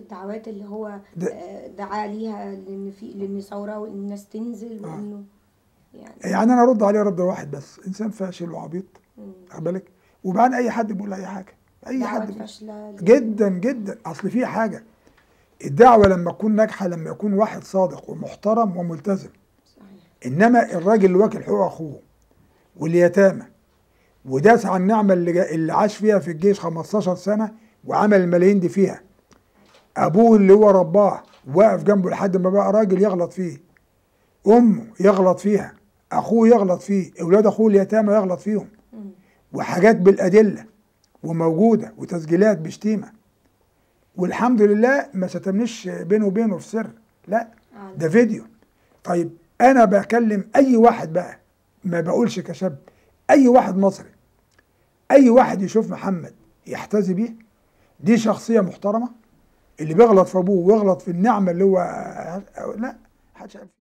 الدعوات اللي هو ده- آه، دعا ليها لان في لان ثوره وان الناس تنزل آه. وانه يعني يعني انا ارد عليه رد واحد بس انسان فاشل وعبيط مم. واخد بالك وبعدين اي حد بيقول اي حاجه اي دعوات حد فاشله جدا جدا اصل في حاجه الدعوه لما تكون ناجحه لما يكون واحد صادق ومحترم وملتزم صحيح انما الراجل اللي واكل حقوق اخوه واليتامى وداس على النعمه اللي, جا اللي عاش فيها في الجيش 15 سنه وعمل الملايين دي فيها ابوه اللي هو رباه واقف جنبه لحد ما بقى راجل يغلط فيه امه يغلط فيها اخوه يغلط فيه اولاد اخوه اليتامى يغلط فيهم مم. وحاجات بالادله وموجوده وتسجيلات بشتيمه والحمد لله ما شتمنيش بينه وبينه في سر لا آه، ده فيديو طيب انا بكلم اي واحد بقى ما بقولش كشاب اي واحد مصري اي واحد يشوف محمد يحتذي بيه دي شخصيه محترمه اللي بيغلط في ابوه ويغلط في النعمه اللي هو لا محدش عارف